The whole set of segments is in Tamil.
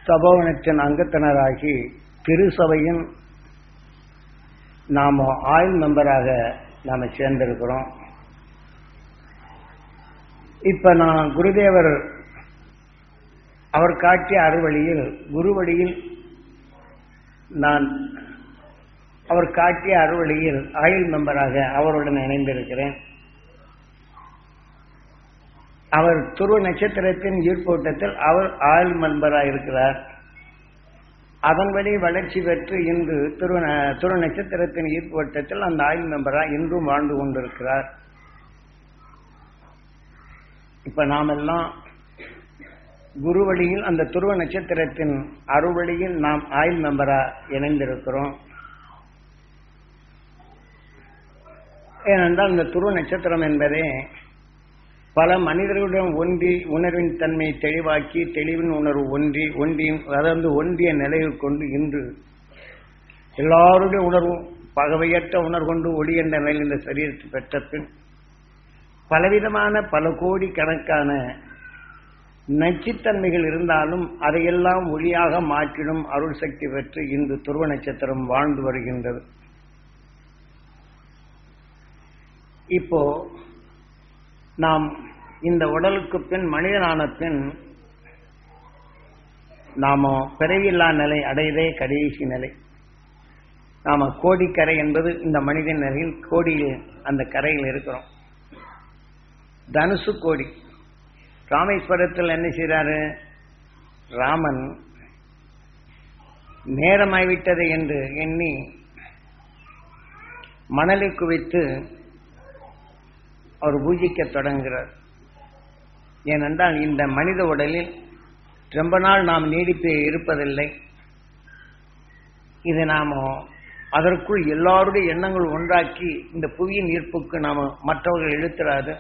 சபோவனத்தின் அங்கத்தினராகி திருசபையின் நாம் ஆயுள் மெம்பராக நாம் சேர்ந்திருக்கிறோம் இப்ப நான் குருதேவர் அவர் காட்டிய அறுவழியில் குருவழியில் நான் அவர் காட்டிய அறுவழியில் ஆயுள் மெம்பராக அவருடன் இணைந்திருக்கிறேன் அவர் துருவ நட்சத்திரத்தின் ஈர்ப்போட்டத்தில் அவர் ஆயுள் மெம்பராக இருக்கிறார் அதன்படி வளர்ச்சி பெற்று இன்று துருவ துருவ நட்சத்திரத்தின் ஈர்ப்போட்டத்தில் அந்த ஆயுள் மெம்பராக இன்றும் வாழ்ந்து கொண்டிருக்கிறார் இப்ப நாமெல்லாம் குருவழியில் அந்த துருவ நட்சத்திரத்தின் அறுவழியில் நாம் ஆயுள் மெம்பரா இணைந்திருக்கிறோம் ஏனென்றால் இந்த துருவ நட்சத்திரம் என்பதே பல மனிதர்களுடன் ஒன்றி உணர்வின் தன்மையை தெளிவாக்கி தெளிவின் உணர்வு ஒன்றி ஒன்றியும் அதாவது ஒன்றிய நிலையில் கொண்டு இன்று எல்லாருடைய உணர்வும் பகவையற்ற உணர்வு கொண்டு ஒளி என்ற நிலையில் இந்த சரீரத்தை பெற்ற பின் பலவிதமான பல கோடி கணக்கான நச்சுத்தன்மைகள் இருந்தாலும் அதையெல்லாம் ஒளியாக மாற்றிடும் அருள் சக்தி பெற்று இன்று துருவ நட்சத்திரம் வாழ்ந்து வருகின்றது இப்போ நாம் இந்த உடலுக்கு பின் மனிதனான பின் நாம பிறவில்லா நிலை அடையதே கடைசி நிலை நாம கோடிக்கரை என்பது இந்த மனித நிலையில் கோடியில் அந்த கரையில் இருக்கிறோம் தனுசு கோடி ராமேஸ்வரத்தில் என்ன செய்றாரு ராமன் நேரமாய்விட்டது என்று எண்ணி மணலை குவித்து அவர் பூஜிக்க தொடங்குகிறார் ஏனென்றால் இந்த மனித உடலில் ரொம்ப நாள் நாம் நீடிப்பு இருப்பதில்லை இது நாம அதற்குள் எல்லாருடைய எண்ணங்கள் ஒன்றாக்கி இந்த புவியின் ஈர்ப்புக்கு நாம மற்றவர்கள் இழுத்துறாது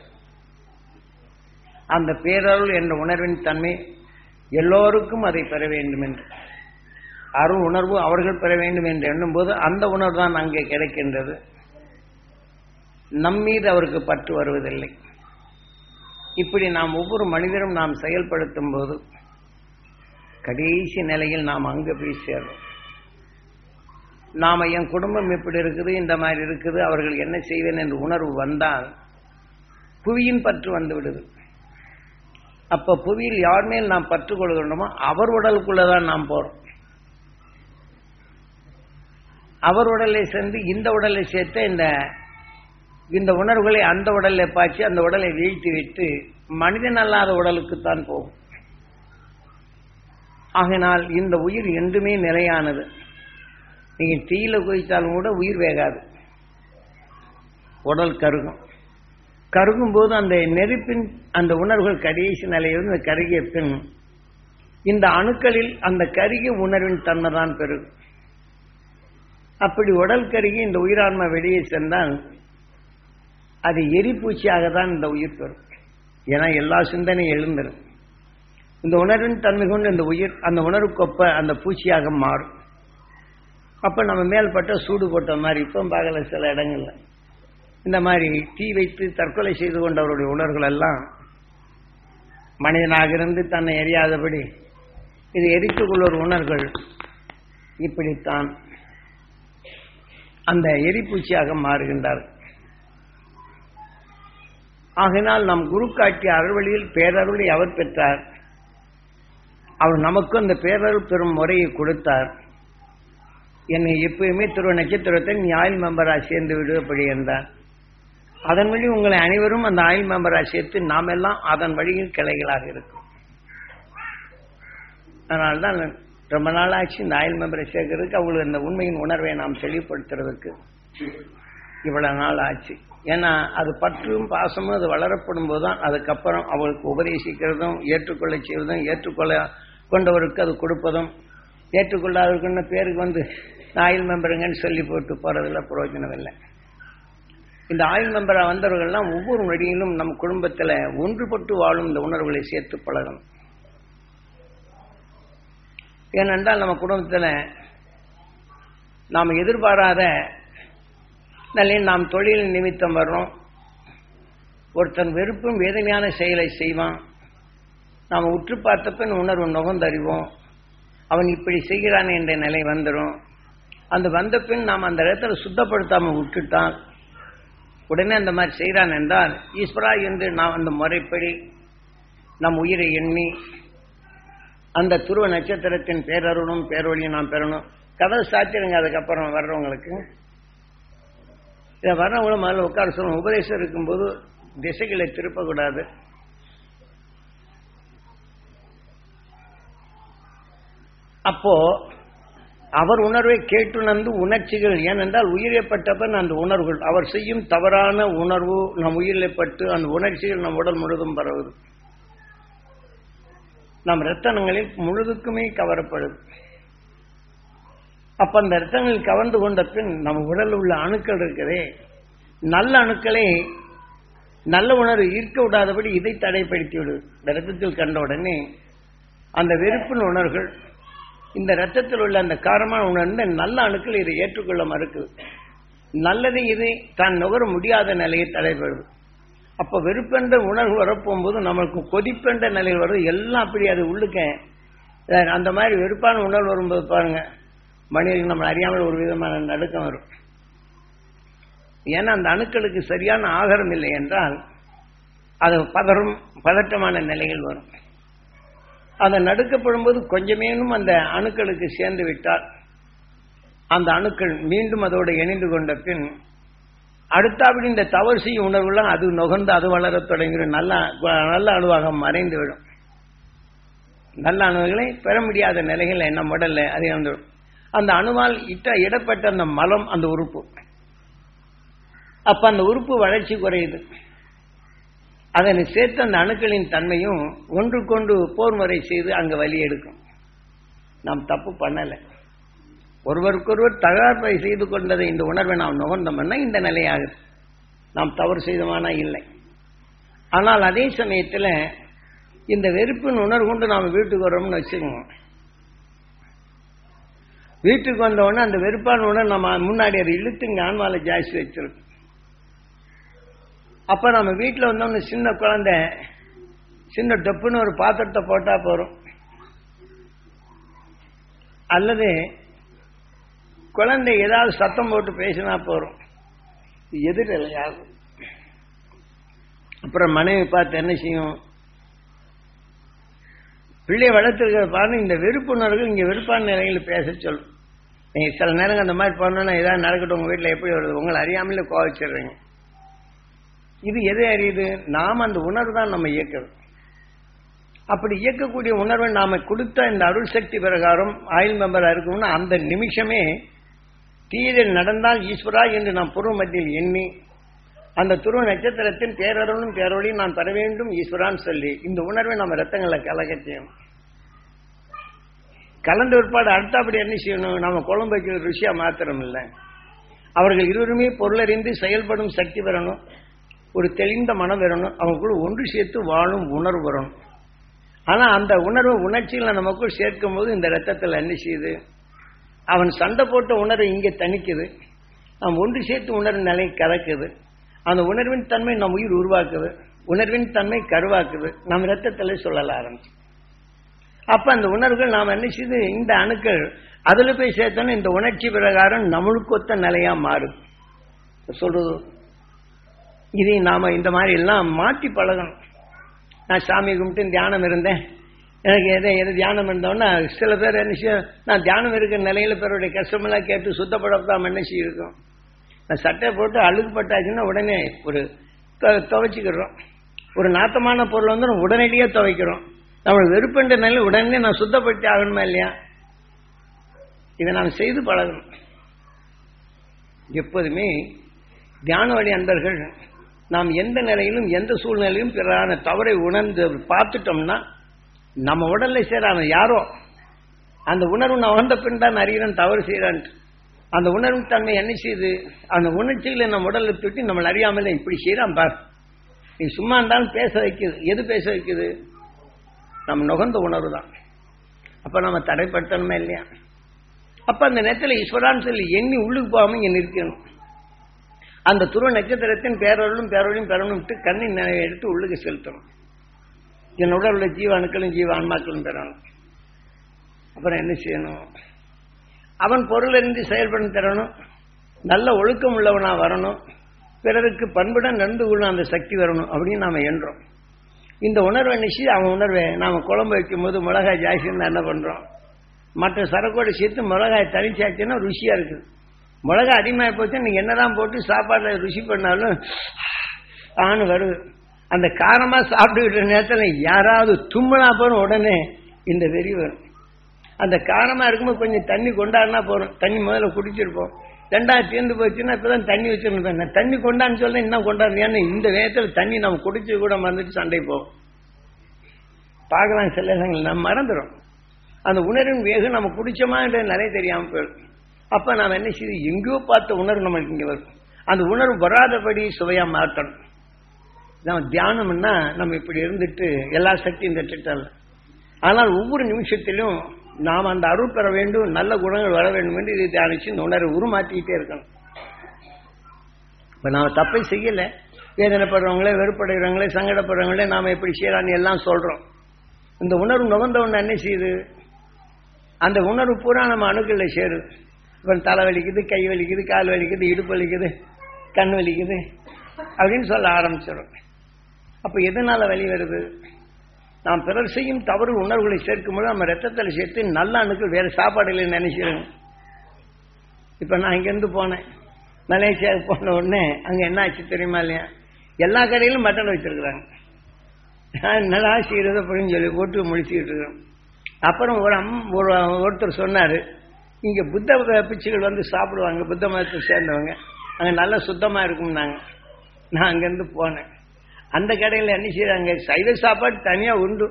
அந்த பேரருள் என்ற உணர்வின் தன்மை எல்லோருக்கும் அதை பெற வேண்டும் என்று அருள் உணர்வு அவர்கள் பெற வேண்டும் என்று எண்ணும்போது அந்த உணர்வு தான் அங்கே கிடைக்கின்றது நம்மீது அவருக்கு பற்று வருவதில்லை இப்படி நாம் ஒவ்வொரு மனிதரும் நாம் செயல்படுத்தும் போது கடைசி நிலையில் நாம் அங்க போய் சேர்றோம் நாம என் குடும்பம் இப்படி இருக்குது இந்த மாதிரி இருக்குது அவர்கள் என்ன செய்வேன் என்ற உணர்வு வந்தால் புவியின் பற்று வந்து விடுது அப்ப புவியில் யார் மேல் நாம் பற்று கொள்கின்றோமோ அவர் உடலுக்குள்ளதான் நாம் போறோம் அவர் உடலை சேர்ந்து இந்த உடலை சேர்த்து இந்த இந்த உணர்வுகளை அந்த உடலை பாய்ச்சி அந்த உடலை வீழ்த்தி விட்டு மனிதன் அல்லாத உடலுக்குத்தான் போகும் ஆகினால் இந்த உயிர் என்றுமே நிலையானது நீங்க தீயில குதித்தாலும் கூட உயிர் வேகாது உடல் கருகும் கருகும் போது அந்த நெருப்பின் அந்த உணர்வுகள் கடைசி நிலையிலிருந்து கருகிய பின் இந்த அணுக்களில் அந்த கருகிய உணர்வின் தன்மை தான் பெருகும் அப்படி உடல் கருகி இந்த உயிரான்மை வெளியே சென்றால் அது எரிப்பூச்சியாக தான் இந்த உயிர் பெறும் ஏன்னா எல்லா சிந்தனையும் எழுந்துடும் இந்த உணர்வின் தன்மை கொண்டு இந்த உயிர் அந்த உணர்வுக்கொப்ப அந்த பூச்சியாக மாறும் அப்ப நம்ம மேல்பட்ட சூடு போட்ட மாதிரி இப்போ பார்க்கல சில இடங்கள்ல இந்த மாதிரி தீ வைத்து தற்கொலை செய்து கொண்டவருடைய உணர்வுகள் எல்லாம் மனிதனாக இருந்து தன்னை எரியாதபடி இது எரித்துக் கொள்ளும் உணர்வுகள் இப்படித்தான் அந்த எரிப்பூச்சியாக மாறுகின்றார்கள் ஆகினால் நம் குரு காட்டிய அருள்வழியில் பேரருளை அவர் பெற்றார் அவர் நமக்கு அந்த பேரருள் பெறும் முறையை கொடுத்தார் என்னை எப்பயுமே துருவ நட்சத்திரத்தை நீ ஆயில் மெம்பரா சேர்ந்து விடுவப்படி என்றார் அதன் வழி உங்களை அனைவரும் அந்த ஆயில் மெம்பரா சேர்த்து நாம் எல்லாம் அதன் வழியில் கிளைகளாக இருக்கும் அதனால்தான் ரொம்ப நாள் ஆச்சு இந்த ஆயில் மெம்பரை சேர்க்கறதுக்கு அவங்களுக்கு அந்த உண்மையின் உணர்வை நாம் தெளிவுபடுத்துறதுக்கு இவ்வளவு நாள் ஆச்சு ஏன்னா அது பற்றும் பாசமும் அது வளரப்படும் போதுதான் அதுக்கப்புறம் அவளுக்கு உபதேசிக்கிறதும் ஏற்றுக்கொள்ள செய்வதும் ஏற்றுக்கொள்ள கொண்டவருக்கு அது கொடுப்பதும் ஏற்றுக்கொள்ளாதவருக்குன்னு பேருக்கு வந்து ஆயில் மெம்பருங்கன்னு சொல்லி போட்டு போறதுல பிரயோஜனம் இல்லை இந்த ஆயுள் மெம்பரா வந்தவர்கள்லாம் ஒவ்வொரு நொடியிலும் நம் குடும்பத்துல ஒன்றுபட்டு வாழும் இந்த உணர்வுகளை சேர்த்து பழகணும் ஏனென்றால் நம்ம குடும்பத்துல நாம் எதிர்பாராத நிலையில் நாம் தொழில் நிமித்தம் வர்றோம் ஒருத்தன் வெறுப்பும் வேதனையான செயலை செய்வான் நாம் உற்று பார்த்த பின் உணர்வு நுகர்ந்தறிவோம் அவன் இப்படி செய்கிறான் என்ற நிலை வந்துடும் அந்த வந்த பின் நாம் அந்த இடத்துல சுத்தப்படுத்தாம விட்டுட்டால் உடனே அந்த மாதிரி செய்கிறான் என்றால் ஈஸ்வரா என்று நாம் அந்த முறைப்படி நம் உயிரை எண்ணி அந்த துருவ நட்சத்திரத்தின் பேரருளும் பேரொழியும் நாம் பெறணும் கதவை சாத்திருங்க அதுக்கப்புறம் வர்றவங்களுக்கு இதை வர்றவங்களும் முதல்ல உட்கார சொல்லணும் உபதேசம் இருக்கும்போது திசைகளை திருப்பக்கூடாது அப்போ அவர் உணர்வை கேட்டுணர்ந்து உணர்ச்சிகள் ஏனென்றால் உயிரியப்பட்டப்பன் அந்த உணர்வுகள் அவர் செய்யும் தவறான உணர்வு நம் உயிரிழப்பட்டு அந்த உணர்ச்சிகள் நம் உடல் முழுதும் பரவுது நம் ரத்தனங்களில் முழுதுக்குமே கவரப்படுது அப்ப அந்த ரத்தங்களில் கவர்ந்து கொண்ட பின் நம் உடலில் உள்ள அணுக்கள் இருக்குதே நல்ல அணுக்களை நல்ல உணர்வு ஈர்க்க விடாதபடி இதை தடைப்படுத்தி விடு இந்த ரத்தத்தில் கண்ட உடனே அந்த வெறுப்பின் உணர்வுகள் இந்த ரத்தத்தில் உள்ள அந்த காரமான உணர்ந்த நல்ல அணுக்கள் இதை ஏற்றுக்கொள்ள மறுக்குது நல்லதை இது தான் நுகர முடியாத நிலையை தடைபடுது அப்ப வெறுப்பென்ற உணர்வு வரப்போகும்போது நம்மளுக்கு கொதிப்பென்ற நிலையில் வருது எல்லாம் அப்படி அது உள்ளுக்க அஹ் அந்த மாதிரி வெறுப்பான உணர்வு வரும்போது பாருங்க மனிதர்கள் நம்ம அறியாமல் ஒரு விதமான நடுக்கம் வரும் ஏன்னா அந்த அணுக்களுக்கு சரியான ஆகாரம் இல்லை என்றால் அது பதறும் பதட்டமான நிலைகள் வரும் அதை நடுக்கப்படும் போது கொஞ்சமேனும் அந்த அணுக்களுக்கு சேர்ந்து விட்டால் அந்த அணுக்கள் மீண்டும் அதோடு இணைந்து கொண்ட பின் அடுத்தாப்படி இந்த தவறு செய்யும் உணர்வுலாம் அது நுகர்ந்து அது வளரத் தொடங்கிடும் நல்ல நல்ல அணுவாக மறைந்து விடும் நல்ல அணுவுகளை பெற முடியாத நிலைகள் என்ன உடல்ல அது வந்துடும் அந்த அணுவால் இட்ட இடப்பட்ட அந்த மலம் அந்த உறுப்பு அப்ப அந்த உறுப்பு வளர்ச்சி குறையுது அதனை சேர்த்து அந்த அணுக்களின் தன்மையும் ஒன்றுக்கொண்டு போர் முறை செய்து அங்க வலி எடுக்கும் நாம் தப்பு பண்ணலை ஒருவருக்கொருவர் தகராறுவை செய்து கொண்டதை இந்த உணர்வை நாம் நுகர்ந்தோம்னா இந்த நிலையாகுது நாம் தவறு செய்தோமானா இல்லை ஆனால் அதே சமயத்தில் இந்த வெறுப்பின் உணர்வு கொண்டு நாம் வீட்டுக்கு வரோம்னு வச்சுக்கோங்க வீட்டுக்கு வந்தவுடனே அந்த வெறுப்பான உணர்வு நம்ம முன்னாடி அதை இழுத்து இங்கே ஆன்மால ஜாஸ்தி வச்சிருக்கோம் அப்ப நம்ம வீட்டில் வந்தோம்னு சின்ன குழந்தை சின்ன டொப்புன்னு ஒரு பாத்திரத்தை போட்டா போறோம் அல்லது குழந்தை ஏதாவது சத்தம் போட்டு பேசினா போறோம் எதிரிலையாகும் அப்புறம் மனைவி பார்த்து என்ன செய்யும் பிள்ளைய வளர்த்துருக்கிற பாருங்க இந்த வெறுப்புணர்வுகள் இங்க வெறுப்பான நிலையில் பேச சொல்லும் நீங்க சில நேரங்கள் அந்த மாதிரி பண்ணணும்னா ஏதாவது நடக்கட்டும் உங்க வீட்டில் எப்படி வருது உங்களை அறியாமலே கோவச்சிடுறீங்க இது எதை அறியுது நாம் அந்த உணர்வு தான் நம்ம இயக்குறது அப்படி இயக்கக்கூடிய உணர்வை நாம கொடுத்த இந்த அருள் சக்தி பிரகாரம் ஆயுள் மெம்பரா இருக்கணும்னா அந்த நிமிஷமே தீயதில் நடந்தால் ஈஸ்வரா என்று நாம் பூர்வ மத்தியில் எண்ணி அந்த துருவ நட்சத்திரத்தின் பேரருளும் பேரொழியும் நான் பெற வேண்டும் ஈஸ்வரான்னு சொல்லி இந்த உணர்வை நம்ம ரத்தங்களை கலக்க செய்யணும் கலந்த பிற்பாடு அடுத்தபடி என்ன செய்யணும் நம்ம குழம்பு வைக்கிற ருசியா மாத்திரம் இல்லை அவர்கள் இருவருமே பொருளறிந்து செயல்படும் சக்தி பெறணும் ஒரு தெளிந்த மனம் வரணும் அவங்களுக்குள்ள ஒன்று சேர்த்து வாழும் உணர்வு வரணும் ஆனா அந்த உணர்வு உணர்ச்சிகளை நமக்குள் சேர்க்கும் போது இந்த ரத்தத்தில் என்ன செய்யுது அவன் சண்டை போட்ட உணர்வை இங்கே தணிக்குது நாம் ஒன்று சேர்த்து உணர்வு நிலை கலக்குது அந்த உணர்வின் தன்மை நம் உயிர் உருவாக்குது உணர்வின் தன்மை கருவாக்குது நம் ரத்தத்தில் சொல்லல ஆரம்பிச்சு அப்ப அந்த உணர்வுகள் நாம் என்ன செய்யுது இந்த அணுக்கள் அதுல போய் சேர்த்தோன்னா இந்த உணர்ச்சி பிரகாரம் நம்மளுக்கு ஒத்த நிலையா மாறும் சொல்றது இதை நாம இந்த மாதிரி எல்லாம் மாற்றி பழகணும் நான் சாமி கும்பிட்டு தியானம் இருந்தேன் எனக்கு எதை எது தியானம் இருந்தோன்னா சில பேர் என்ன செய்யும் நான் தியானம் இருக்கிற நிலையில பேருடைய கஷ்டமெல்லாம் கேட்டு சுத்தப்படாம என்ன செய்யிருக்கோம் நான் சட்டை போட்டு அழுக்கு பட்டாச்சுன்னா உடனே ஒரு துவ- துவைச்சிக்கிறோம் ஒரு நாத்தமான பொருள் வந்து நம்ம உடனடியாக துவைக்கிறோம் நம்மளுக்கு வெறுப்புன்ற நிலை உடனே நான் சுத்தப்படுத்தி ஆகணுமா இல்லையா இதை நாம் செய்து பழகணும் எப்போதுமே தியான வழி அன்பர்கள் நாம் எந்த நிலையிலும் எந்த சூழ்நிலையிலும் பிறான தவறை உணர்ந்து பார்த்துட்டோம்னா நம்ம உடல்ல சேர அவன் யாரோ அந்த உணர்வு நான் உணர்ந்த பின் தான் அறிகிறேன் தவறு செய்கிறான் அந்த உணர்வு தன்மை என்ன செய்யுது அந்த உணர்ச்சிகளை நம்ம உடல்ல தொட்டி நம்மளை அறியாமலே இப்படி செய்யறான் பார் நீ சும்மா இருந்தாலும் பேச வைக்குது எது பேச வைக்குது நம்ம நுகர்ந்த உணர்வு தான் அப்ப நம்ம தடைப்படுத்தணுமே இல்லையா அப்ப அந்த நேரத்தில் ஈஸ்வரான்னு சொல்லி எண்ணி உள்ளுக்கு போகாம இங்க நிற்கணும் அந்த துருவ நட்சத்திரத்தின் பேரருளும் பேரொழியும் பெறணும் விட்டு கண்ணின் நினைவை எடுத்து உள்ளுக்கு செலுத்தணும் என்னோட உள்ள ஜீவ அணுக்களும் ஜீவ ஆன்மாக்களும் பெறணும் அப்புறம் என்ன செய்யணும் அவன் பொருள் இருந்து செயல்பட தரணும் நல்ல ஒழுக்கம் உள்ளவனா வரணும் பிறருக்கு பண்புடன் நடந்து கொள்ள அந்த சக்தி வரணும் அப்படின்னு நாம எண்றோம் இந்த உணர்வை நிச்சய அவன் உணர்வை நாம குழம்பு வைக்கும்போது மிளகாய் ஜாஸ்தி இருந்தா என்ன பண்றோம் மற்ற சரக்கோடு சேர்த்து மிளகாய் தனிச்சாச்சுன்னா ருசியா இருக்குது மிளகாய் அதிகமாக போச்சு நீங்க என்னதான் போட்டு சாப்பாடுல ருசி பண்ணாலும் ஆணு வருது அந்த காரமா சாப்பிட்டுக்கிட்ட நேரத்தில் யாராவது தும்முனா போன உடனே இந்த வெறி வரும் அந்த காரமா இருக்கும்போது கொஞ்சம் தண்ணி கொண்டாடினா போறோம் தண்ணி முதல்ல குடிச்சிருப்போம் ரெண்டாவது தீர்ந்து போச்சுன்னா இப்பதான் தண்ணி வச்சிருந்தேன் நான் தண்ணி கொண்டான்னு சொல்ல இன்னும் கொண்டாடுறியான்னு இந்த வேகத்தில் தண்ணி நம்ம குடிச்சு கூட மறந்துட்டு சண்டை போவோம் பார்க்கலாம் சில இடங்கள் நம்ம மறந்துடும் அந்த உணர்வின் வேகம் நம்ம குடிச்சோமான்ற நிறைய தெரியாம போயிடும் அப்ப நாம் என்ன செய்து எங்கேயோ பார்த்த உணர்வு நம்மளுக்கு இங்க வரும் அந்த உணர்வு வராதபடி சுவையா மாற்றணும் நம்ம தியானம்னா நம்ம இப்படி இருந்துட்டு எல்லா சக்தியும் தட்டுட்டால ஆனால் ஒவ்வொரு நிமிஷத்திலும் நாம் அந்த அருள் பெற வேண்டும் நல்ல குணங்கள் வர வேண்டும் என்று இதை தியானிச்சு இந்த உணர்வை உருமாற்றிக்கிட்டே இருக்கணும் இப்ப நாம தப்பை செய்யல வேதனைப்படுறவங்களே வெறுப்படைகிறவங்களே சங்கடப்படுறவங்களே நாம எப்படி செய்யலான்னு எல்லாம் சொல்றோம் இந்த உணர்வு நுகர்ந்த ஒன்று என்ன செய்யுது அந்த உணர்வு பூரா நம்ம அணுக்கள்ல சேருது இப்போ தலை வலிக்குது கை வலிக்குது கால் வலிக்குது இடுப்பு வலிக்குது கண் வலிக்குது அப்படின்னு சொல்ல ஆரம்பிச்சிடும் அப்ப எதனால வலி வருது நாம் பிறர் செய்யும் தவறு உணர்வுகளை சேர்க்கும்போது நம்ம ரத்தத்தில் சேர்த்து நல்ல அணுக்கள் வேற சாப்பாடுகளை நினைச்சிருங்க இப்ப நான் இங்கேருந்து போனேன் மலேசியாவுக்கு போன உடனே அங்க என்ன ஆச்சு தெரியுமா இல்லையா எல்லா கடையிலும் மட்டன் வச்சிருக்கிறாங்க நான் என்னடா செய்யறது அப்படின்னு சொல்லி போட்டு முடிச்சுக்கிட்டு இருக்கிறோம் அப்புறம் ஒரு அம் ஒரு ஒருத்தர் சொன்னாரு இங்க புத்த பிச்சுகள் வந்து சாப்பிடுவாங்க புத்த மதத்தை சேர்ந்தவங்க அங்க நல்லா சுத்தமா இருக்கும்னாங்க நான் அங்கிருந்து போனேன் அந்த கடையில் என்ன செய்யறாங்க சைவ சாப்பாடு தனியா உண்டு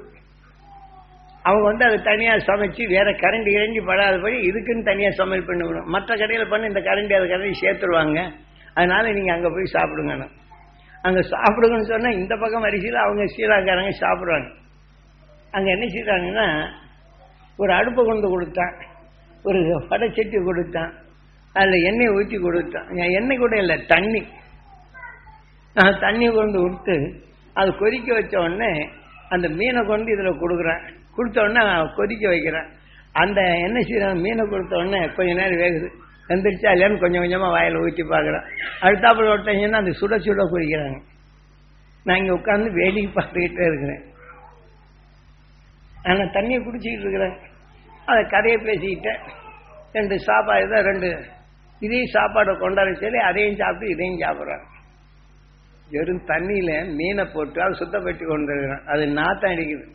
அவங்க வந்து அதை தனியா சமைச்சு வேற கரண்டி இறங்கி படாதபடி இதுக்குன்னு தனியா சமையல் பண்ணி விடும் மற்ற கடையில் பண்ணி இந்த கரண்டி அதை கரண்டி சேர்த்துருவாங்க அதனால நீங்க அங்க போய் சாப்பிடுங்கன்னு அங்க சாப்பிடுங்கன்னு சொன்னா இந்த பக்கம் வரிசையில் அவங்க சீராக்காரங்க சாப்பிடுவாங்க அங்க என்ன செய்யறாங்கன்னா ஒரு அடுப்பை கொண்டு கொடுத்தான் ஒரு வடைச்சட்டி கொடுத்தான் அதில் எண்ணெய் ஊற்றி கொடுத்தான் என் எண்ணெய் கூட இல்லை தண்ணி நான் தண்ணி கொண்டு விட்டு அது கொதிக்க வச்ச உடனே அந்த மீனை கொண்டு இதில் கொடுக்குறேன் கொடுத்த உடனே நான் கொதிக்க வைக்கிறேன் அந்த என்ன செய்யறேன் மீனை கொடுத்த உடனே கொஞ்ச நேரம் வேகுது எந்திரிச்சா இல்லையான்னு கொஞ்சம் கொஞ்சமாக வாயில் ஊற்றி பார்க்குறேன் அடுத்தாப்புல விட்டீங்கன்னா அந்த சுட சுட குடிக்கிறாங்க நான் இங்கே உட்காந்து வேடிக்கை பார்த்துக்கிட்டே இருக்கிறேன் ஆனால் தண்ணியை குடிச்சிக்கிட்டு இருக்கிறேன் அதை கதையை பேசிக்கிட்டேன் ரெண்டு சாப்பாடு தான் ரெண்டு இதையும் சாப்பாடை கொண்டாட சொல்லி அதையும் சாப்பிட்டு இதையும் சாப்பிட்றாங்க வெறும் தண்ணியில மீனை போட்டு அதை சுத்தப்படுத்தி கொண்டு இருக்கிறான் அது நாத்தம் அடிக்குது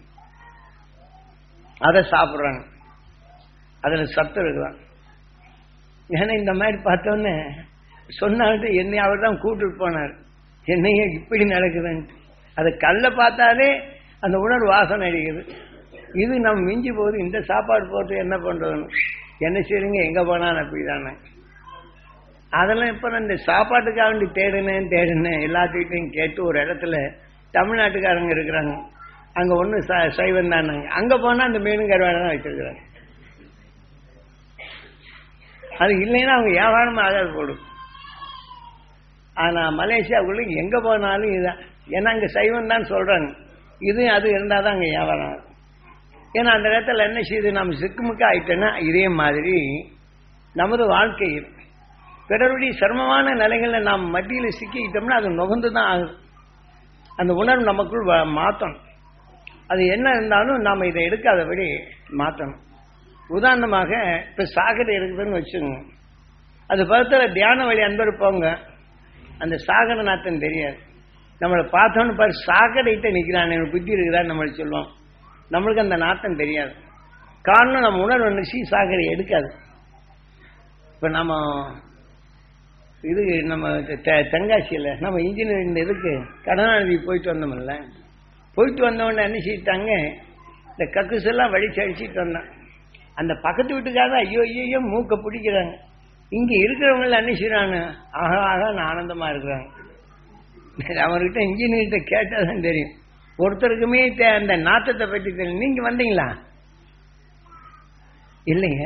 அதை சாப்பிட்றாங்க அதுல சத்து இருக்குதான் ஏன்னா இந்த மாதிரி பார்த்தோன்னே சொன்னால்ட்டு என்னை அவர் தான் கூட்டிட்டு போனார் என்னைய இப்படி நடக்குதுன்ட்டு அது கல்லை பார்த்தாலே அந்த உணர்வு வாசனை அடிக்குது இது நம்ம மிஞ்சி போகுது இந்த சாப்பாடு போட்டு என்ன பண்றதுன்னு என்ன செய்றீங்க எங்க போனாலும் அப்படிதானே அதெல்லாம் இப்ப நான் இந்த சாப்பாட்டுக்காக வேண்டி தேடினேன் தேடினேன் எல்லாத்துக்கிட்டையும் கேட்டு ஒரு இடத்துல தமிழ்நாட்டுக்காரங்க இருக்கிறாங்க அங்க ஒண்ணு ச- சைவம் தானாங்க அங்க போனா அந்த மீனும் கருவாடை தான் வச்சிருக்கிறாங்க அது இல்லைன்னா அவங்க வியாபாரமா ஆகாது போடும் ஆனா மலேசியாவுக்குள்ள எங்க போனாலும் இதுதான் ஏன்னா அங்க சைவம் தான் சொல்றாங்க இது அது இருந்தால் தான் அங்க வியாபாரம் ஆகும் ஏன்னா அந்த இடத்துல என்ன செய்யுது நம்ம சிக்குமுக்க ஆயிட்டோன்னா இதே மாதிரி நமது வாழ்க்கையில் பிறருடைய சிரமமான நிலைகளில் நாம் மத்தியில் சிக்கிக்கிட்டோம்னா அது நுகர்ந்து தான் ஆகுது அந்த உணர்வு நமக்குள் வ- மாற்றணும் அது என்ன இருந்தாலும் நாம் இதை எடுக்காதபடி மாற்றணும் உதாரணமாக இப்போ சாகரை இருக்குதுன்னு வச்சுக்கோங்க அது பக்கத்தில் தியான வழி அன்பர் போங்க அந்த சாகர நாத்தம் தெரியாது நம்மளை பார்த்தோன்னு பாரு சாக்கடைகிட்ட நிற்கிறான் எனக்கு புத்தி இருக்குதான்னு நம்மளுக்கு சொல்லுவோம் நம்மளுக்கு அந்த நாத்தம் தெரியாது காரணம் நம்ம உணர்வு நினைச்சு சாக்கடை எடுக்காது இப்போ நம்ம இது நம்ம தெ- தென்காசியில் நம்ம இன்ஜினியர் இந்த இதுக்கு கடனாநிதி போயிட்டு வந்தோம்ல போயிட்டு வந்தவொடனே என்ன செய்யிட்டாங்க இந்த கக்குஸ் எல்லாம் வடிச்சு அடிச்சிட்டு வந்தான் அந்த பக்கத்து வீட்டுக்காக ஐயோ ஐயோ ஐயோ மூக்க பிடிக்கிறாங்க இங்க இருக்கிறவங்க என்ன செய்யறாங்க ஆகா ஆகா ஆனந்தமா இருக்கிறாங்க அவர்கிட்ட இன்ஜினியர்கிட்ட கேட்டாதான் தெரியும் ஒருத்தருக்குமே தே- அந்த நாத்தத்தை பற்றி தெரியும் நீங்க வந்தீங்களா இல்லைங்க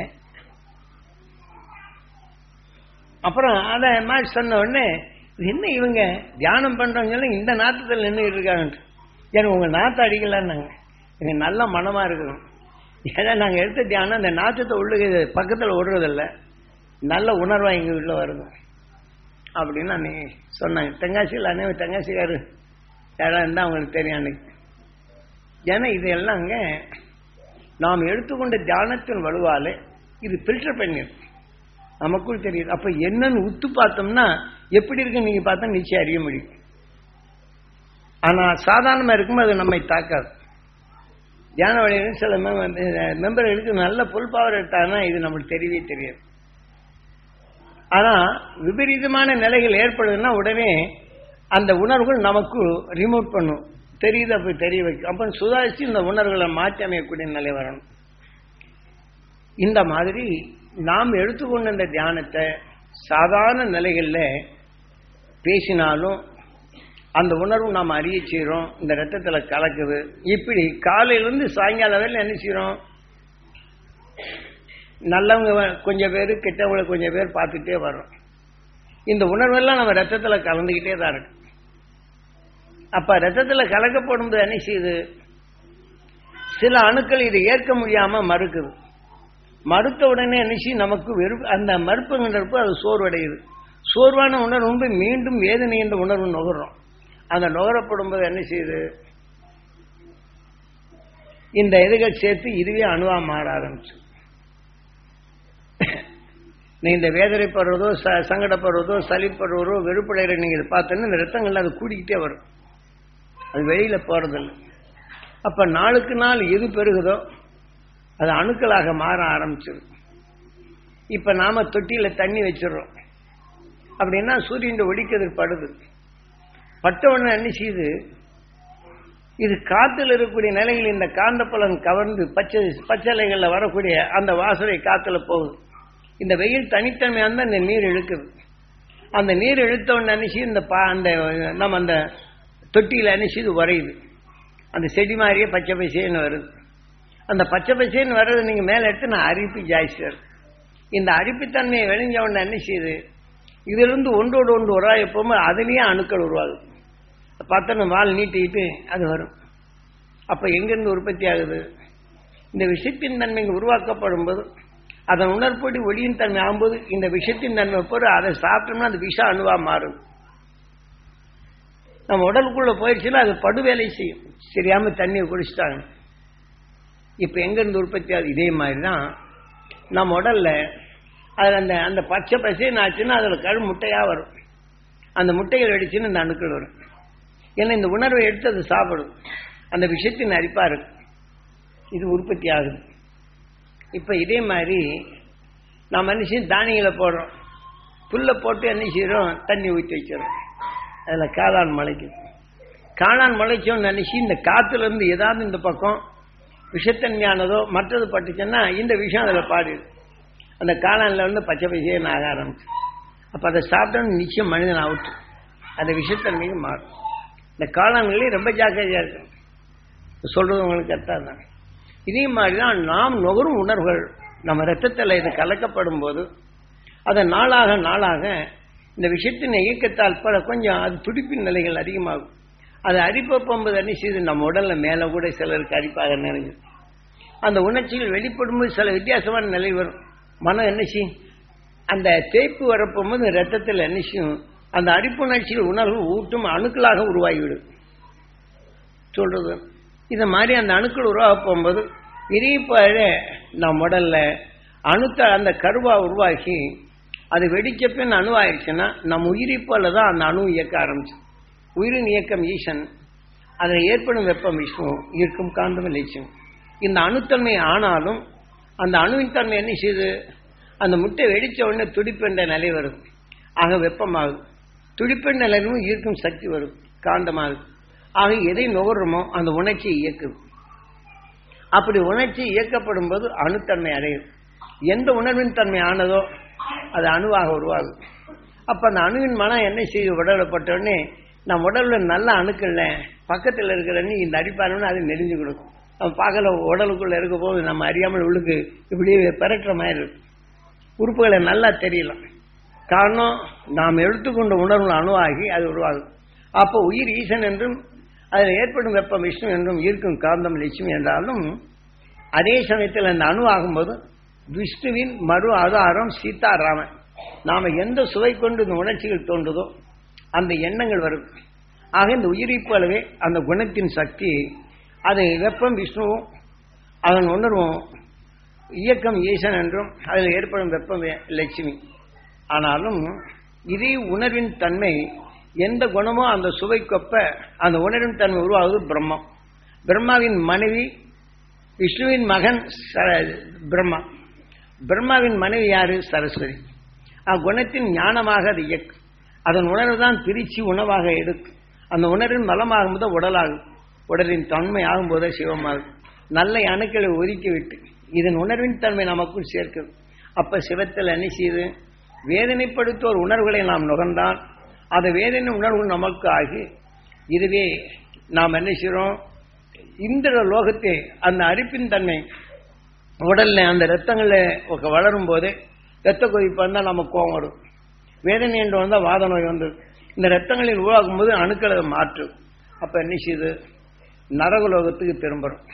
அப்புறம் அதை மாதிரி சொன்ன உடனே என்ன இவங்க தியானம் பண்றவங்க இந்த நாத்தத்தில் நின்றுட்டு இருக்காங்க எனக்கு உங்க நாத்தம் அடிக்கலான்னாங்க எனக்கு நல்ல மனமா இருக்கணும் ஏன்னா நாங்கள் எடுத்த தியானம் அந்த நாச்சத்தை உள்ளுக்கு பக்கத்தில் விடுறதில்ல நல்ல உணர்வாக எங்கள் வீட்டில் வருது அப்படின்னு அன்னைக்கு சொன்னாங்க தெங்காசியில் அன்னை தெங்காசிக்காரு யாராக இருந்தால் அவங்களுக்கு தெரியும் அன்னைக்கு ஏன்னா இது எல்லாங்க நாம் எடுத்துக்கொண்ட தியானத்தின் வலுவாலே இது ஃபில்டர் பண்ணிடும் நமக்குள் தெரியுது அப்ப என்னன்னு உத்து பார்த்தோம்னா எப்படி இருக்கு நீங்க பார்த்தா நிச்சயம் அறிய முடியும் ஆனா சாதாரணமா இருக்கும்போது அது நம்மை தாக்காது தியான வழியில் சில மெம்பர்களுக்கு நல்ல புல் பவர் எடுத்தாங்கன்னா இது நம்மளுக்கு தெரியவே தெரியாது ஆனா விபரீதமான நிலைகள் ஏற்படுதுன்னா உடனே அந்த உணர்வுகள் நமக்கு ரிமூவ் பண்ணும் தெரியுது அப்படி தெரிய வைக்கும் அப்ப சுதாரிச்சு இந்த உணர்வுகளை மாற்றி அமையக்கூடிய நிலை வரணும் இந்த மாதிரி நாம் எடுத்துக்கொண்ட இந்த தியானத்தை சாதாரண நிலைகளில் பேசினாலும் அந்த உணர்வு நாம் அறிய செய்கிறோம் இந்த ரத்தத்தில் கலக்குது இப்படி காலையிலேருந்து சாயங்காலம் வரையில் என்ன செய்கிறோம் நல்லவங்க கொஞ்சம் பேர் கெட்டவங்களை கொஞ்சம் பேர் பார்த்துட்டே வர்றோம் இந்த உணர்வெல்லாம் நம்ம ரத்தத்தில் கலந்துக்கிட்டே தான் இருக்கு அப்போ ரத்தத்தில் கலக்கப்படும்போது என்ன செய்யுது சில அணுக்கள் இதை ஏற்க முடியாமல் மறுக்குது மறுத்த உடனே நினைச்சு நமக்கு வெறுப்பு அந்த மறுப்புங்கிறப்ப அது சோர்வடையுது சோர்வான உணர்வு வந்து மீண்டும் வேதனை என்ற உணர்வு நுகர்றோம் அந்த நுகரப்படும் போது என்ன செய்யுது இந்த இதுகள் சேர்த்து இதுவே அணுவா மாற ஆரம்பிச்சு நீ இந்த வேதனைப்படுறதோ ச சங்கடப்படுறதோ சளிப்படுறதோ வெறுப்படைகிற நீங்கள் பார்த்தோன்னா இந்த ரத்தங்கள்ல அது கூடிக்கிட்டே வரும் அது வெளியில போறதில்லை அப்ப நாளுக்கு நாள் எது பெருகுதோ அது அணுக்களாக மாற ஆரம்பிச்சிடும் இப்ப நாம தொட்டியில தண்ணி வச்சிடறோம் அப்படின்னா சூரியன் ஒளிக்கதிர் படுது பட்ட உடனே என்ன செய்யுது இது காத்துல இருக்கக்கூடிய நிலையில் இந்த காந்தப்பலன் கவர்ந்து பச்சை பச்சளைகள்ல வரக்கூடிய அந்த வாசனை காத்துல போகுது இந்த வெயில் தனித்தன்மையாக இருந்தால் இந்த நீர் இழுக்குது அந்த நீர் இழுத்த உடனே அனுச்சி இந்த பா அந்த நம்ம அந்த தொட்டியில் அனுச்சி இது உறையுது அந்த செடி மாதிரியே பச்சை பசேன்னு வருது அந்த பச்சை பசேன்னு வர்றது நீங்கள் மேலே எடுத்து நான் அரிப்பு ஜாஸ்தியாக இந்த அரிப்புத்தன்மையை விளைஞ்ச உடனே என்ன செய்யுது இதிலிருந்து ஒன்றோடு ஒன்று உருவாக எப்போவுமே அதுலேயே அணுக்கள் உருவாகுது பார்த்தோன்னா வால் நீட்டிக்கிட்டு அது வரும் அப்போ எங்கேருந்து உற்பத்தி ஆகுது இந்த விஷயத்தின் தன்மை உருவாக்கப்படும் போது அதன் உணர்ப்படி ஒளியின் தன்மை ஆகும்போது இந்த விஷயத்தின் தன்மை போது அதை சாப்பிட்டோம்னா அது விஷ அணுவா மாறும் நம்ம உடலுக்குள்ள போயிடுச்சுன்னா அது படுவேலை செய்யும் சரியாம தண்ணியை குடிச்சிட்டாங்க இப்ப எங்க இருந்து உற்பத்தி ஆகுது இதே மாதிரி தான் நம்ம உடல்ல அதுல அந்த அந்த பச்சை பசைன்னு ஆச்சுன்னா அதுல கழு முட்டையா வரும் அந்த முட்டைகள் வெடிச்சுன்னு இந்த அணுக்கள் வரும் ஏன்னா இந்த உணர்வை எடுத்து அது சாப்பிடும் அந்த விஷயத்தின் அரிப்பா இருக்கு இது உற்பத்தி ஆகுது இப்ப இதே மாதிரி நாம் என்ன செய்யும் தானியங்களை போடுறோம் புல்லை போட்டு என்ன செய்யறோம் தண்ணி ஊற்றி வச்சிடறோம் அதில் காளான் முளைக்கு காளான் முளைச்சோன்னு நினைச்சு இந்த காத்துல இருந்து ஏதாவது இந்த பக்கம் விஷத்தன்மையானதோ மற்றது பட்டுச்சுன்னா இந்த விஷயம் அதில் பாடிடும் அந்த காளான்ல வந்து பச்சை பைசையே ஆக ஆரம்பிச்சு அப்போ அதை சாப்பிட்டோன்னு நிச்சயம் மனிதன் அவுட்டு அந்த விஷத்தன்மைக்கு மாறும் இந்த காளான்களே ரொம்ப ஜாக்கிரதையாக இருக்கும் சொல்றது உங்களுக்கு கரெக்டாக தான் இதே மாதிரி தான் நாம் நுகரும் உணர்வுகள் நம்ம ரத்தத்தில் இது கலக்கப்படும் போது அதை நாளாக நாளாக இந்த விஷயத்தின் இயக்கத்தால் பல கொஞ்சம் அது துடிப்பின் நிலைகள் அதிகமாகும் அது அரிப்பப்போது என்ன செய்யுது நம்ம உடல்ல மேலே கூட சிலருக்கு அரிப்பாக நிறைஞ்சு அந்த உணர்ச்சிகள் வெளிப்படும்போது சில வித்தியாசமான நிலை வரும் மனம் என்ன செய்யும் அந்த தேய்ப்பு வரப்போகும்போது ரத்தத்தில் என்ன செய்யும் அந்த அரிப்புணர்ச்சியில் உணர்வு ஊட்டும் அணுக்களாக உருவாகிவிடும் சொல்றது இந்த மாதிரி அந்த அணுக்கள் உருவாக போகும்போது இதேபாக நம் உடல்ல அணுக்க அந்த கருவா உருவாகி அது வெடிச்ச பின் அணுவாயிருச்சுன்னா நம் உயிரிப்பால தான் அந்த அணு இயக்க ஆரம்பிச்சு உயிரின் இயக்கம் ஈசன் அதில் ஏற்படும் வெப்பம் விஷ்ணு ஈர்க்கும் காந்தம் இலட்சியம் இந்த அணுத்தன்மை ஆனாலும் அந்த அணுவின் தன்மை என்ன செய்யுது அந்த முட்டை வெடிச்ச உடனே துடிப்பென்ற நிலை வரும் ஆக வெப்பமாகுது துடிப்பென்ற நிலையும் ஈர்க்கும் சக்தி வரும் காந்தமாகுது ஆக எதை நுகர்றோமோ அந்த உணர்ச்சியை இயக்குது அப்படி உணர்ச்சி இயக்கப்படும் போது அணுத்தன்மை அடையும் எந்த உணர்வின் தன்மை ஆனதோ அது அணுவாக உருவாகும் அப்ப அந்த அணுவின் மனம் என்ன செய்யும் உடலப்பட்ட உடனே நம்ம உடல்ல நல்ல அணுக்கள்ல பக்கத்தில் இருக்கிற நீ இந்த அடிப்பாருன்னு அது நெறிஞ்சு கொடுக்கும் நம்ம பார்க்கல உடலுக்குள்ள இருக்க போது நம்ம அறியாமல் உள்ளுக்கு இப்படி பிறக்கிற மாதிரி இருக்கும் உறுப்புகளை நல்லா தெரியலாம் காரணம் நாம் எடுத்துக்கொண்ட உணர்வு அணுவாகி அது உருவாகும் அப்போ உயிர் ஈசன் என்றும் அதில் ஏற்படும் வெப்பம் விஷ்ணு என்றும் ஈர்க்கும் காந்தம் லட்சுமி என்றாலும் அதே சமயத்தில் அந்த அணு ஆகும்போது விஷ்ணுவின் மறு ஆதாரம் சீதாராமன் நாம எந்த சுவை கொண்டு இந்த உணர்ச்சிகள் தோன்றுதோ அந்த எண்ணங்கள் வரும் ஆக இந்த உயிரிப்பு அளவே அந்த குணத்தின் சக்தி அது வெப்பம் விஷ்ணுவும் அதன் உணர்வும் இயக்கம் ஈசன் என்றும் அதில் ஏற்படும் வெப்பம் லட்சுமி ஆனாலும் இதே உணர்வின் தன்மை எந்த குணமோ அந்த சுவைக்கொப்ப அந்த உணர்வின் தன்மை உருவாகுது பிரம்மம் பிரம்மாவின் மனைவி விஷ்ணுவின் மகன் பிரம்மா பிரம்மாவின் மனைவி யாரு சரஸ்வதி அக்குணத்தின் ஞானமாக அது இயக்கும் அதன் உணர்வு தான் பிரிச்சு உணவாக எடுக்கும் அந்த உணர்வின் பலமாகும் போது உடலாகும் உடலின் தன்மை ஆகும்போது சிவமாகும் நல்ல அணுக்களை ஒதுக்கி விட்டு இதன் உணர்வின் தன்மை நமக்குள் சேர்க்குது அப்ப சிவத்தில் என்ன செய்யுது வேதனைப்படுத்துவோர் உணர்வுகளை நாம் நுகர்ந்தால் அந்த வேதனை உணர்வு நமக்கு ஆகி இதுவே நாம் என்ன செய்கிறோம் இந்திர லோகத்தை அந்த அரிப்பின் தன்மை உடல்ல அந்த ரத்தங்கள்ல வளரும் போது ரத்த கொதிப்பு வந்தால் நமக்கு கோபம் வரும் வேதனை என்று வந்தால் வாத நோய் வந்து இந்த ரத்தங்களில் உருவாக்கும் போது அணுக்களை மாற்றும் அப்ப என்ன செய்யுது நரகலோகத்துக்கு திரும்புறோம்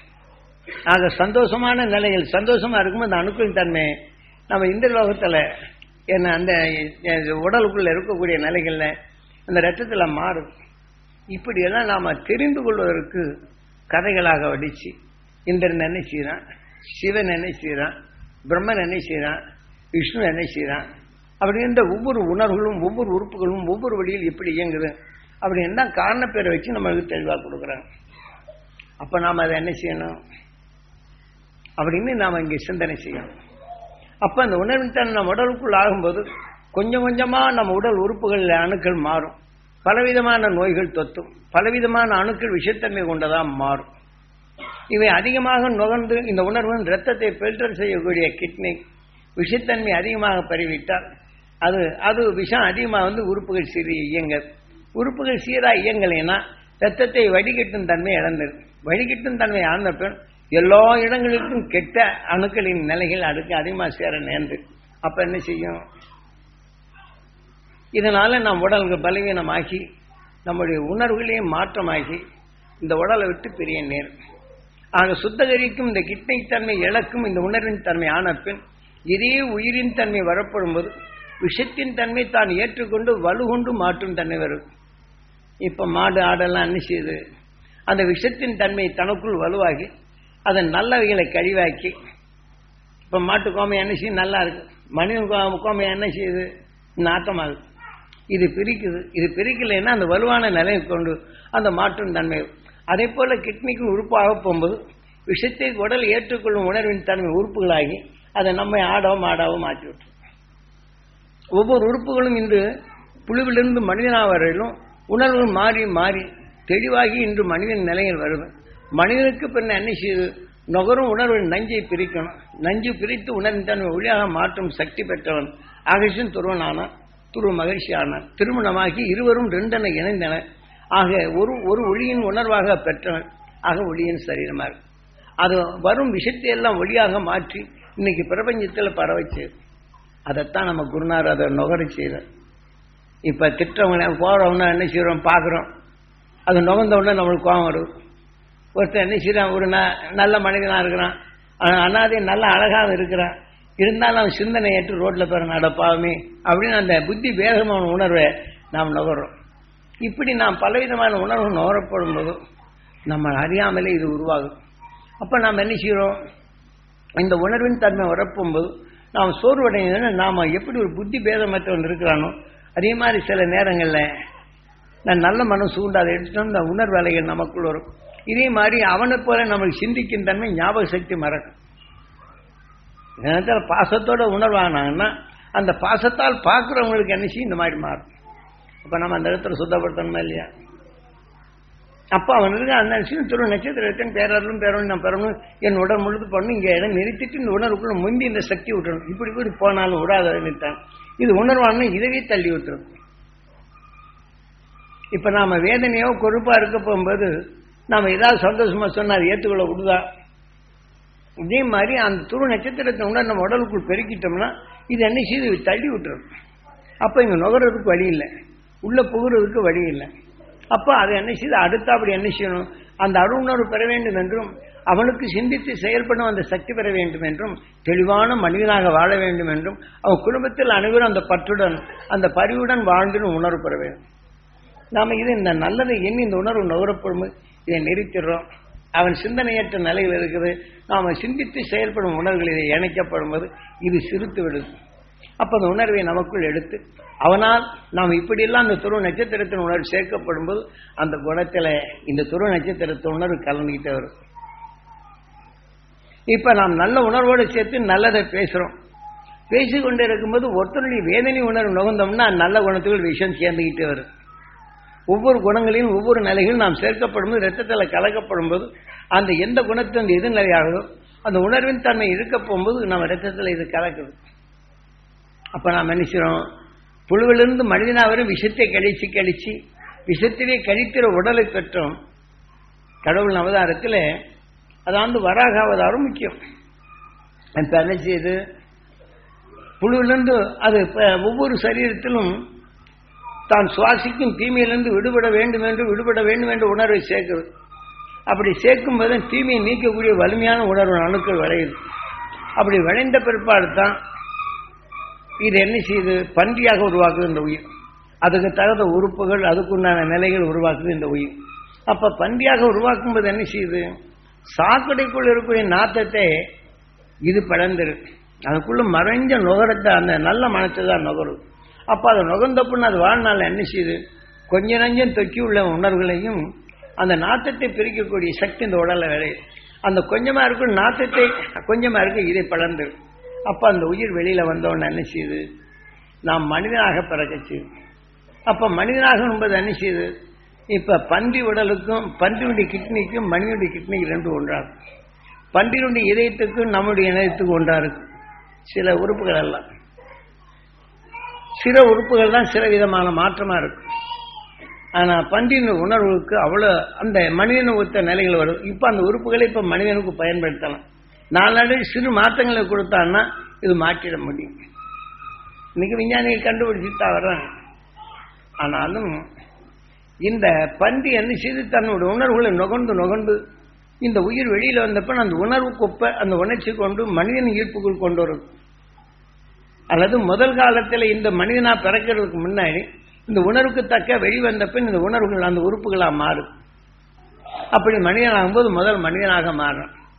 ஆக சந்தோஷமான நிலைகள் சந்தோஷமா இருக்கும்போது அந்த அணுக்களின் தன்மை நம்ம இந்த லோகத்துல என்ன அந்த உடலுக்குள்ள இருக்கக்கூடிய நிலைகள்ல அந்த ரத்தத்துல மாறும் இப்படியெல்லாம் நாம தெரிந்து கொள்வதற்கு கதைகளாக வடிச்சு இந்திரன் என்ன செய்யறான் சிவன் என்ன செய்யறான் பிரம்மன் என்ன செய்யறான் விஷ்ணு என்ன செய்யறான் அப்படின்ற ஒவ்வொரு உணர்வுகளும் ஒவ்வொரு உறுப்புகளும் ஒவ்வொரு வழியில் எப்படி இயங்குது அப்படி என்ன காரண பேரை வச்சு நம்மளுக்கு தெளிவாக கொடுக்குறாங்க அப்ப நாம அதை என்ன செய்யணும் அப்படின்னு நாம இங்கே சிந்தனை செய்யணும் அப்ப அந்த உணர்வின் தன் நம்ம உடலுக்குள் ஆகும்போது கொஞ்சம் கொஞ்சமா நம்ம உடல் உறுப்புகளில் அணுக்கள் மாறும் பலவிதமான நோய்கள் தொத்தும் பலவிதமான அணுக்கள் விஷத்தன்மை கொண்டதா மாறும் இவை அதிகமாக நுகர்ந்து இந்த உணர்வின் ரத்தத்தை பில்டர் செய்யக்கூடிய கிட்னி விஷத்தன்மை அதிகமாக பரவிட்டால் அது அது விஷம் அதிகமாக வந்து உறுப்புகள் சீரி இயங்க உறுப்புகள் சீரா இயங்கலைன்னா ரத்தத்தை வடிகட்டும் தன்மை இழந்தது வடிகட்டும் தன்மை ஆழ்ந்த பின் எல்லா இடங்களுக்கும் கெட்ட அணுக்களின் நிலைகள் அடுக்கு அதிகமாக சேர நேர்ந்து அப்ப என்ன செய்யும் இதனால நம் உடலுக்கு பலவீனமாகி நம்முடைய உணர்வுகளையும் மாற்றமாகி இந்த உடலை விட்டு பிரிய நேர் ஆக சுத்தகரிக்கும் இந்த கிட்னை தன்மை இழக்கும் இந்த உணர்வின் தன்மை ஆன பின் இதே உயிரின் தன்மை வரப்படும் போது விஷத்தின் தன்மை தான் ஏற்றுக்கொண்டு வலுகொண்டு மாற்றும் தன்மை வரும் இப்ப மாடு ஆடெல்லாம் என்ன செய்யுது அந்த விஷத்தின் தன்மை தனக்குள் வலுவாகி அதன் நல்லவைகளை கழிவாக்கி இப்ப மாட்டு கோமை என்ன செய்யும் நல்லா இருக்கு மனிதன் கோமை என்ன செய்யுது நாட்டமாகுது இது பிரிக்குது இது பிரிக்கலைன்னா அந்த வலுவான நிலையை கொண்டு அந்த மாற்றும் தன்மை அதே போல கிட்னிக்கு உறுப்பாக போகும்போது விஷத்தை உடல் ஏற்றுக்கொள்ளும் உணர்வின் தன்மை உறுப்புகளாகி அதை நம்மை ஆடவோ மாடாவோ மாற்றி விட்டுரும் ஒவ்வொரு உறுப்புகளும் இன்று புழுவிலிருந்து மனிதனா வரையிலும் உணர்வுகள் மாறி மாறி தெளிவாகி இன்று மனிதன் நிலையில் வருது மனிதனுக்கு பின்ன என்ன செய்யுது நுகரும் உணர்வின் நஞ்சை பிரிக்கணும் நஞ்சு பிரித்து உணர்வின் தன்மை ஒளியாக மாற்றும் சக்தி பெற்றவன் அகசின் துருவனானான் துரு மகிழ்ச்சி ஆனான் திருமணமாகி இருவரும் ரெண்டென இணைந்தன ஆக ஒரு ஒரு ஒளியின் உணர்வாக பெற்றவன் ஆக ஒளியின் சரீரமாக அது வரும் விஷயத்தை எல்லாம் ஒளியாக மாற்றி இன்னைக்கு பிரபஞ்சத்தில் பரவச்சு அதைத்தான் நம்ம குருநார் அதை நுகர செய்யறோம் இப்ப திட்டவங்க போறவங்க என்ன செய்யறோம் பார்க்குறோம் அது நுகர்ந்த உடனே நம்மளுக்கு கோபம் வரும் ஒருத்தர் என்ன செய்யறான் ஒரு நல்ல மனிதனா இருக்கிறான் அனாதை நல்ல அழகாக இருக்கிறான் இருந்தாலும் அவன் சிந்தனை ஏற்று ரோட்ல பேர நடப்பாவுமே அப்படின்னு அந்த புத்தி வேகமான உணர்வை நாம் நுகர்றோம் இப்படி நாம் பலவிதமான உணர்வு நுகரப்படும் போது நம்ம அறியாமலே இது உருவாகும் அப்ப நாம் என்ன செய்யறோம் இந்த உணர்வின் தன்மை வரப்போகும்போது நாம் சோர்வடைந்ததுன்னா நாம எப்படி ஒரு புத்தி பேதமற்றவன் இருக்கிறானோ அதே மாதிரி சில நேரங்களில் நான் நல்ல மனம் சூண்டு அதை எடுத்துட்டோம் இந்த உணர்வு வேலைகள் நமக்குள் வரும் இதே மாதிரி அவனை போல நம்மளுக்கு சிந்திக்கும் தன்மை ஞாபக சக்தி மறக்கும் நேரத்தில் பாசத்தோட உணர்வானாங்கன்னா அந்த பாசத்தால் பார்க்குறவங்களுக்கு என்ன செய்யும் இந்த மாதிரி மாறும் அப்போ நம்ம அந்த இடத்துல சுத்தப்படுத்தணுமா இல்லையா அப்போ அவனுக்கு அந்த விஷயம் துரு நட்சத்திரத்தின் பேரர்களும் பேரணும் நான் பெறணும் என் உடல் முழுது பண்ணணும் இங்கே இடம் நிறுத்திட்டு இந்த உணர்வுக்குள்ள முந்தி இந்த சக்தி விட்டுறணும் இப்படி இப்படி போனாலும் விடாத நிறுத்தான் இது உணர்வான இதவே தள்ளி விட்டுரும் இப்ப நாம வேதனையோ கொழுப்பா இருக்க போகும்போது நாம ஏதாவது சந்தோஷமா சொன்னா அது ஏற்றுக்கொள்ள விடுதா இதே மாதிரி அந்த துரு நட்சத்திரத்தை உணர் நம்ம உடலுக்குள் பெருக்கிட்டோம்னா இது என்ன செய்து தள்ளி விட்டுரும் அப்ப இங்க நுகர்றதுக்கு வழி இல்லை உள்ள புகுறதுக்கு வழி இல்லை அப்ப அது என்ன செய்யுது அடுத்த அப்படி என்ன செய்யணும் அந்த அருணர்வு பெற வேண்டும் என்றும் அவனுக்கு சிந்தித்து செயல்படும் அந்த சக்தி பெற வேண்டும் என்றும் தெளிவான மனிதனாக வாழ வேண்டும் என்றும் அவன் குடும்பத்தில் அனைவரும் அந்த பற்றுடன் அந்த பரிவுடன் வாழ்ந்து உணர்வு பெற வேண்டும் நாம இது இந்த நல்லதை எண்ணி இந்த உணர்வு நுகரப்படும் இதை நிறுத்திடுறோம் அவன் சிந்தனையற்ற நிலையில் இருக்குது நாம சிந்தித்து செயல்படும் உணர்வுகள் இதை இணைக்கப்படும் போது இது சிரித்து விடுது அப்ப அந்த உணர்வை நமக்குள் எடுத்து அவனால் நாம் இப்படியெல்லாம் அந்த துருவ நட்சத்திரத்தின் உணர்வு சேர்க்கப்படும் போது அந்த குணத்துல இந்த துருவ நட்சத்திரத்தின் உணர்வு கலந்துகிட்டே வரும் இப்ப நாம் நல்ல உணர்வோடு சேர்த்து நல்லதை பேசுறோம் பேசிக்கொண்டே இருக்கும்போது ஒருத்தனுடைய வேதனை உணர்வு நுகர்ந்தோம்னா நல்ல குணத்துகள் விஷயம் சேர்ந்துகிட்டே வரும் ஒவ்வொரு குணங்களையும் ஒவ்வொரு நிலைகளும் நாம் சேர்க்கப்படும் போது ரத்தத்தில் கலக்கப்படும் போது அந்த எந்த குணத்து அந்த எதிர்நிலையாகதோ அந்த உணர்வின் தன்மை இருக்க போகும்போது நம்ம ரத்தத்தில் இது கலக்குது அப்ப நாம் என்ன செய்றோம் புழுவிலிருந்து மனிதனா வரும் விஷத்தை கழிச்சு கழிச்சு விஷத்திலே கழிக்கிற உடலை பெற்றோம் கடவுள் அவதாரத்தில் அதாண்டு வராக அவதாரம் முக்கியம் இப்ப என்ன செய்யுது புழுவிலிருந்து அது இப்ப ஒவ்வொரு சரீரத்திலும் தான் சுவாசிக்கும் தீமையிலிருந்து விடுபட வேண்டும் என்று விடுபட வேண்டும் என்ற உணர்வை சேர்க்கிறது அப்படி சேர்க்கும் போது தீமையை நீக்கக்கூடிய வலிமையான உணர்வு அணுக்கள் விளையுது அப்படி விளைந்த பிற்பாடு தான் இது என்ன செய்யுது பன்றியாக உருவாக்குது இந்த உயிர் அதுக்கு தகுந்த உறுப்புகள் அதுக்குண்டான நிலைகள் உருவாக்குது இந்த உயிர் அப்ப பன்றியாக உருவாக்கும் போது என்ன செய்யுது சாக்கடைக்குள் இருக்கக்கூடிய நாத்தத்தை இது பிளந்திருக்கு அதுக்குள்ள மறைஞ்ச நுகரத்தை அந்த நல்ல மனத்தை தான் நுகரும் அப்ப அதை நுகர்ந்தப்புன்னு அது வாழ்நாள் என்ன செய்யுது கொஞ்ச நஞ்சம் தொக்கி உள்ள உணர்வுகளையும் அந்த நாத்தத்தை பிரிக்கக்கூடிய சக்தி இந்த உடல்ல விளையுது அந்த கொஞ்சமா இருக்கும் நாத்தத்தை கொஞ்சமா இருக்கு இதை பலர்ந்து அப்ப அந்த உயிர் வெளியில வந்தவொன்னு என்ன செய்யுது நாம் மனிதனாக பிறக்கச்சு அப்ப மனிதனாக என்பது என்ன செய்யுது இப்ப பன்றி உடலுக்கும் பன்றியுடைய கிட்னிக்கும் மனிதனுடைய கிட்னிக்கு ரெண்டு ஒன்றாகும் பன்றியினுடைய இதயத்துக்கும் நம்முடைய இதயத்துக்கும் ஒன்றா இருக்கு சில உறுப்புகள் எல்லாம் சில உறுப்புகள் தான் சில விதமான மாற்றமா இருக்கும் ஆனா பன்றியின் உணர்வுக்கு அவ்வளவு அந்த மனிதனை ஒத்த நிலைகள் வரும் இப்ப அந்த உறுப்புகளை இப்ப மனிதனுக்கு பயன்படுத்தலாம் நாளடைவில் சிறு மாற்றங்களை கொடுத்தான்னா இது மாற்றிட முடியும் இன்னைக்கு விஞ்ஞானிகள் கண்டுபிடிச்சிட்டு தான் வர்றாங்க ஆனாலும் இந்த பன்றி என்ன செய்து தன்னோட உணர்வுகளை நுகர்ந்து நுகர்ந்து இந்த உயிர் வெளியில வந்தப்ப அந்த உணர்வுக்கு ஒப்ப அந்த உணர்ச்சி கொண்டு மனிதன் ஈர்ப்புக்குள் கொண்டு வரும் அல்லது முதல் காலத்தில் இந்த மனிதனா பிறக்கிறதுக்கு முன்னாடி இந்த உணர்வுக்கு தக்க வெளிவந்த பின் இந்த உணர்வுகள் அந்த உறுப்புகளா மாறும் அப்படி மனிதனாகும்போது முதல் மனிதனாக மாறும்